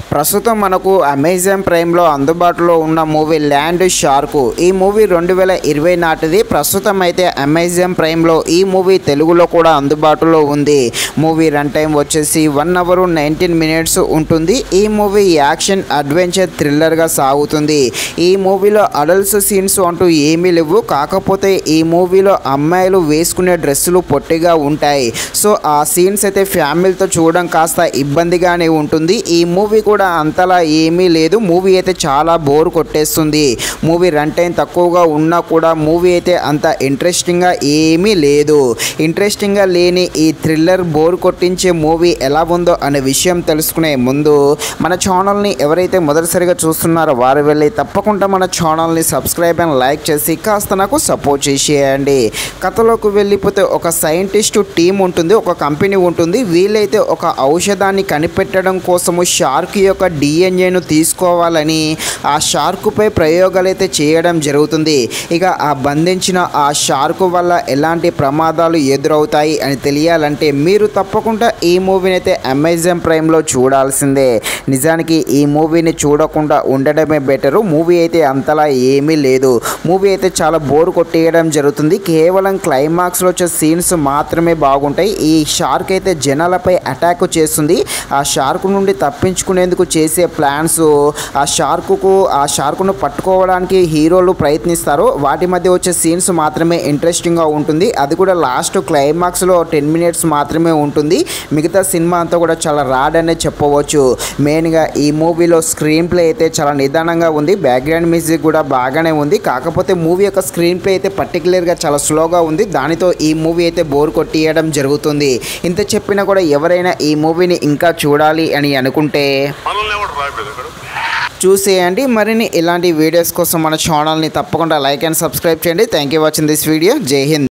ప్రస్తుతం మనకు అమెజాన్ ప్రైమ్లో అందుబాటులో ఉన్న మూవీ ల్యాండ్ షార్క్ ఈ మూవీ రెండు వేల ఇరవై నాటిది ప్రస్తుతం అయితే అమెజాన్ ప్రైమ్లో ఈ మూవీ తెలుగులో కూడా అందుబాటులో ఉంది మూవీ రన్ టైం వచ్చేసి వన్ అవర్ నైన్టీన్ మినిట్స్ ఉంటుంది ఈ మూవీ యాక్షన్ అడ్వెంచర్ థ్రిల్లర్గా సాగుతుంది ఈ మూవీలో అడల్ట్స్ సీన్స్ అంటూ ఏమీ లేవు కాకపోతే ఈ మూవీలో అమ్మాయిలు వేసుకునే డ్రెస్సులు పొట్టిగా ఉంటాయి సో ఆ సీన్స్ అయితే ఫ్యామిలీతో చూడడం కాస్త ఇబ్బందిగానే ఉంటుంది ఈ మూవీ కూడా అంతలా ఏమీ లేదు మూవీ అయితే చాలా బోర్ కొట్టేస్తుంది మూవీ రన్ టైం తక్కువగా ఉన్నా కూడా మూవీ అయితే అంత ఇంట్రెస్టింగ్గా ఏమీ లేదు ఇంట్రెస్టింగ్గా లేని ఈ థ్రిల్లర్ బోర్ కొట్టించే మూవీ ఎలా ఉందో అనే విషయం తెలుసుకునే ముందు మన ఛానల్ని ఎవరైతే మొదటిసారిగా చూస్తున్నారో వారు వెళ్ళి తప్పకుండా మన ఛానల్ని సబ్స్క్రైబ్ అండ్ లైక్ చేసి కాస్త నాకు సపోర్ట్ చేసేయండి కథలోకి వెళ్ళిపోతే ఒక సైంటిస్ట్ టీం ఉంటుంది ఒక కంపెనీ ఉంటుంది వీళ్ళైతే ఒక ఔషధాన్ని కనిపెట్టడం కోసము షార్క్ యొక్క డిఎన్ఏను తీసుకోవాలని ఆ షార్కుపై ప్రయోగాలు అయితే చేయడం జరుగుతుంది ఇక ఆ బంధించిన ఆ షార్క్ వల్ల ఎలాంటి ప్రమాదాలు ఎదురవుతాయి అని తెలియాలంటే మీరు తప్పకుండా ఈ మూవీని అయితే అమెజాన్ ప్రైమ్లో చూడాల్సిందే నిజానికి ఈ మూవీని చూడకుండా ఉండడమే బెటరు మూవీ అయితే అంతలా ఏమీ లేదు మూవీ అయితే చాలా బోర్ కొట్టేయడం జరుగుతుంది కేవలం క్లైమాక్స్లో వచ్చే సీన్స్ మాత్రమే బాగుంటాయి ఈ షార్క్ అయితే జనాలపై అటాక్ చేస్తుంది ఆ షార్క్ నుండి తప్పించుకునేందుకు చేసే ప్లాన్స్ ఆ షార్కుకు ఆ షార్కును పట్టుకోవడానికి హీరోలు ప్రయత్నిస్తారు వాటి మధ్య వచ్చే సీన్స్ మాత్రమే ఇంట్రెస్టింగ్గా ఉంటుంది అది కూడా లాస్ట్ క్లైమాక్స్లో టెన్ మినిట్స్ మాత్రమే ఉంటుంది మిగతా సినిమా అంతా కూడా చాలా రాడ్ అనే చెప్పవచ్చు మెయిన్గా ఈ మూవీలో స్క్రీన్ ప్లే అయితే చాలా నిదానంగా ఉంది బ్యాక్గ్రౌండ్ మ్యూజిక్ కూడా బాగానే ఉంది కాకపోతే మూవీ యొక్క స్క్రీన్ ప్లే అయితే పర్టికులర్గా చాలా స్లోగా ఉంది దానితో ఈ మూవీ అయితే బోర్ కొట్టియడం జరుగుతుంది ఇంత చెప్పినా కూడా ఎవరైనా ఈ మూవీని ఇంకా చూడాలి అని అనుకుంటే మనల్ని ఎవడు రాయలేదు ఇక్కడ చూసేయండి మరిన్ని ఇలాంటి వీడియోస్ కోసం మన ఛానల్ని తప్పకుండా లైక్ అండ్ సబ్స్క్రైబ్ చేయండి thank you watching this video Jai Hind